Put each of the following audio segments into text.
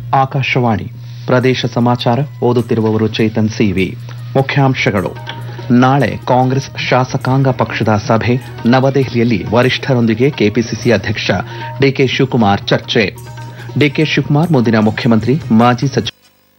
ಆಕಾಶವಾಣಿ ಪ್ರದೇಶ ಸಮಾಚಾರ ಓದುತ್ತಿರುವವರು ಚೇತನ್ ಸಿವಿ ಮುಖ್ಯಾಂಶಗಳು ನಾಳೆ ಕಾಂಗ್ರೆಸ್ ಶಾಸಕಾಂಗ ಪಕ್ಷದ ಸಭೆ ನವದೆಹಲಿಯಲ್ಲಿ ವರಿಷ್ಠರೊಂದಿಗೆ ಕೆಪಿಸಿಸಿ ಅಧ್ಯಕ್ಷ ಡಿಕೆ ಶಿವಕುಮಾರ್ ಚರ್ಚೆ ಡಿಕೆ ಶಿವಕುಮಾರ್ ಮುಂದಿನ ಮುಖ್ಯಮಂತ್ರಿ ಮಾಜಿ ಸಚಿವ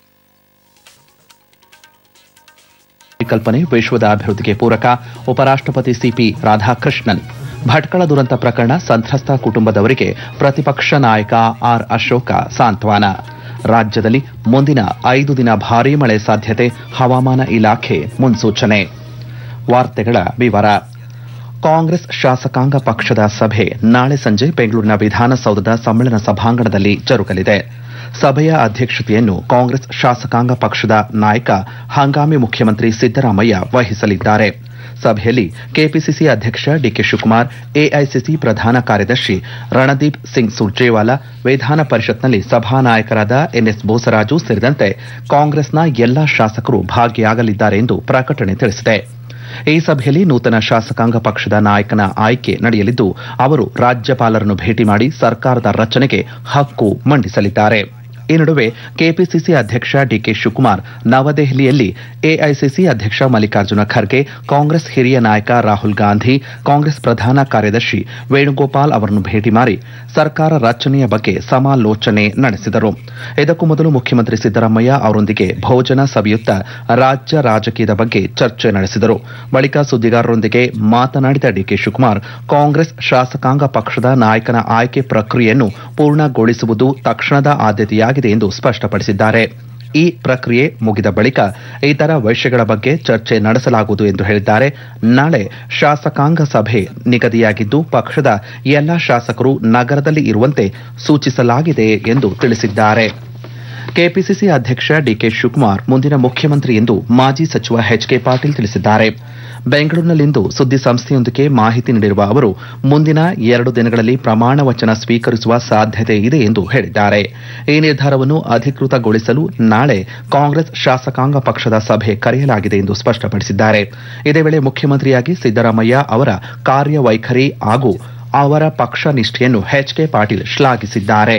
ಪರಿಕಲ್ಪನೆ ವಿಶ್ವದ ಅಭಿವೃದ್ಧಿಗೆ ಪೂರಕ ಉಪರಾಷ್ಟಪತಿ ಸಿಪಿ ರಾಧಾಕೃಷ್ಣನ್ ಭಟ್ಕಳ ದುರಂತ ಪ್ರಕರಣ ಸಂತ್ರಸ್ತ ಕುಟುಂಬದವರಿಗೆ ಪ್ರತಿಪಕ್ಷ ನಾಯಕ ಆರ್ ಅಶೋಕ ಸಾಂತ್ವನ ರಾಜ್ಯದಲ್ಲಿ ಮುಂದಿನ ಐದು ದಿನ ಭಾರೀ ಮಳೆ ಸಾಧ್ಯತೆ ಹವಾಮಾನ ಇಲಾಖೆ ಮುನ್ಸೂಚನೆ ವಾರ್ತೆಗಳ ವಿವರ ಕಾಂಗ್ರೆಸ್ ಶಾಸಕಾಂಗ ಪಕ್ಷದ ಸಭೆ ನಾಳೆ ಸಂಜೆ ಬೆಂಗಳೂರಿನ ವಿಧಾನಸೌಧದ ಸಮ್ಮೇಳನ ಸಭಾಂಗಣದಲ್ಲಿ ಜರುಗಲಿದೆ ಸಭೆಯ ಅಧ್ಯಕ್ಷತೆಯನ್ನು ಕಾಂಗ್ರೆಸ್ ಶಾಸಕಾಂಗ ಪಕ್ಷದ ನಾಯಕ ಹಂಗಾಮಿ ಮುಖ್ಯಮಂತ್ರಿ ಸಿದ್ದರಾಮಯ್ಯ ವಹಿಸಲಿದ್ದಾರೆ ಸಭೆಯಲ್ಲಿ ಕೆಪಿಸಿಸಿ ಅಧ್ಯಕ್ಷ ಡಿಕೆ ಶಿವಕುಮಾರ್ ಎಐಸಿಸಿ ಪ್ರಧಾನ ಕಾರ್ಯದರ್ಶಿ ರಣದೀಪ್ ಸಿಂಗ್ ಸುರ್ಜೇವಾಲಾ ವಿಧಾನ ಪರಿಷತ್ನಲ್ಲಿ ಸಭಾನಾಯಕರಾದ ಎನ್ಎಸ್ ಬೋಸರಾಜು ಸೇರಿದಂತೆ ಕಾಂಗ್ರೆಸ್ನ ಎಲ್ಲಾ ಶಾಸಕರು ಭಾಗಿಯಾಗಲಿದ್ದಾರೆ ಎಂದು ಪ್ರಕಟಣೆ ತಿಳಿಸಿದೆ ಈ ಸಭೆಯಲ್ಲಿ ನೂತನ ಶಾಸಕಾಂಗ ಪಕ್ಷದ ನಾಯಕನ ಆಯ್ಕೆ ನಡೆಯಲಿದ್ದು ಅವರು ರಾಜ್ಯಪಾಲರನ್ನು ಭೇಟಿ ಮಾಡಿ ಸರ್ಕಾರದ ರಚನೆಗೆ ಹಕ್ಕು ಮಂಡಿಸಲಿದ್ದಾರೆ ಈ ನಡುವೆ ಕೆಪಿಸಿಸಿ ಅಧ್ಯಕ್ಷ ಡಿಕೆ ಶಿವಕುಮಾರ್ ನವದೆಹಲಿಯಲ್ಲಿ ಎಐಸಿಸಿ ಅಧ್ಯಕ್ಷ ಮಲ್ಲಿಕಾರ್ಜುನ ಖರ್ಗೆ ಕಾಂಗ್ರೆಸ್ ಹಿರಿಯ ನಾಯಕ ರಾಹುಲ್ ಗಾಂಧಿ ಕಾಂಗ್ರೆಸ್ ಪ್ರಧಾನ ಕಾರ್ಯದರ್ಶಿ ವೇಣುಗೋಪಾಲ್ ಅವರನ್ನು ಭೇಟಿ ಮಾಡಿ ಸರ್ಕಾರ ರಚನೆಯ ಬಗ್ಗೆ ಸಮಾಲೋಚನೆ ನಡೆಸಿದರು ಇದಕ್ಕೂ ಮೊದಲು ಮುಖ್ಯಮಂತ್ರಿ ಸಿದ್ದರಾಮಯ್ಯ ಅವರೊಂದಿಗೆ ಭೋಜನ ಸವಿಯುತ್ತ ರಾಜ್ಯ ರಾಜಕೀಯದ ಬಗ್ಗೆ ಚರ್ಚೆ ನಡೆಸಿದರು ಬಳಿಕ ಸುದ್ದಿಗಾರರೊಂದಿಗೆ ಮಾತನಾಡಿದ ಡಿಕೆ ಶಿವಕುಮಾರ್ ಕಾಂಗ್ರೆಸ್ ಶಾಸಕಾಂಗ ಪಕ್ಷದ ನಾಯಕನ ಆಯ್ಕೆ ಪ್ರಕ್ರಿಯೆಯನ್ನು ಪೂರ್ಣಗೊಳಿಸುವುದು ತಕ್ಷಣದ ಆದ್ಯತೆಯಾಗಿದೆ ಎಂದು ಸ್ಪಷ್ಟಪಡಿಸಿದ್ದಾರೆ ಈ ಪ್ರಕ್ರಿಯೆ ಮುಗಿದ ಬಳಿಕ ಇತರ ವಿಷಯಗಳ ಬಗ್ಗೆ ಚರ್ಚೆ ನಡೆಸಲಾಗುವುದು ಎಂದು ಹೇಳಿದ್ದಾರೆ ನಾಳೆ ಶಾಸಕಾಂಗ ಸಭೆ ನಿಗದಿಯಾಗಿದ್ದು ಪಕ್ಷದ ಎಲ್ಲಾ ಶಾಸಕರು ನಗರದಲ್ಲಿ ಇರುವಂತೆ ಸೂಚಿಸಲಾಗಿದೆ ಎಂದು ತಿಳಿಸಿದ್ದಾರೆ ಕೆಪಿಸಿಸಿ ಅಧ್ಯಕ್ಷ ಡಿಕೆ ಶಿವಕುಮಾರ್ ಮುಂದಿನ ಮುಖ್ಯಮಂತ್ರಿ ಎಂದು ಮಾಜಿ ಸಚಿವ ಎಚ್ಕೆ ಪಾಟೀಲ್ ತಿಳಿಸಿದ್ದಾರೆ ಬೆಂಗಳೂರಿನಲ್ಲಿಂದು ಸುದ್ದಿ ಸಂಸ್ಥೆಯೊಂದಕ್ಕೆ ಮಾಹಿತಿ ನೀಡಿರುವ ಅವರು ಮುಂದಿನ ಎರಡು ದಿನಗಳಲ್ಲಿ ಪ್ರಮಾಣ ವಚನ ಸ್ವೀಕರಿಸುವ ಸಾಧ್ಯತೆ ಇದೆ ಎಂದು ಹೇಳಿದ್ದಾರೆ ಈ ನಿರ್ಧಾರವನ್ನು ಅಧಿಕೃತಗೊಳಿಸಲು ನಾಳೆ ಕಾಂಗ್ರೆಸ್ ಶಾಸಕಾಂಗ ಪಕ್ಷದ ಸಭೆ ಕರೆಯಲಾಗಿದೆ ಎಂದು ಸ್ಪಷ್ಟಪಡಿಸಿದ್ದಾರೆ ಇದೇ ವೇಳೆ ಮುಖ್ಯಮಂತ್ರಿಯಾಗಿ ಸಿದ್ದರಾಮಯ್ಯ ಅವರ ಕಾರ್ಯವೈಖರಿ ಹಾಗೂ ಅವರ ಪಕ್ಷ ನಿಷ್ಠೆಯನ್ನು ಎಚ್ಕೆ ಪಾಟೀಲ್ ಶ್ಲಾಘಿಸಿದ್ದಾರೆ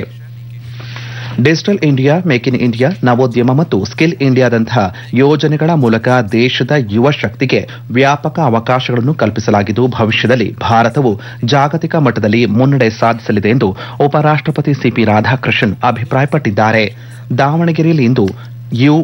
digital India make in India ನವೋದ್ಯಮ ಮತ್ತು ಸ್ಕಿಲ್ ಇಂಡಿಯಾದಂತಹ ಯೋಜನೆಗಳ ಮೂಲಕ ದೇಶದ ಯುವ ಶಕ್ತಿಗೆ ವ್ಯಾಪಕ ಅವಕಾಶಗಳನ್ನು ಕಲ್ಪಿಸಲಾಗಿದ್ದು ಭವಿಷ್ಯದಲ್ಲಿ ಭಾರತವು ಜಾಗತಿಕ ಮಟ್ಟದಲ್ಲಿ ಮುನ್ನಡೆ ಸಾಧಿಸಲಿದೆ ಎಂದು ಉಪರಾಷ್ಟಪತಿ ಸಿಪಿ ರಾಧಾಕೃಷ್ಣನ್ ಅಭಿಪ್ರಾಯಪಟ್ಟಿದ್ದಾರೆ ದಾವಣಗೆರೆಯಲ್ಲಿ ಇಂದು ಯು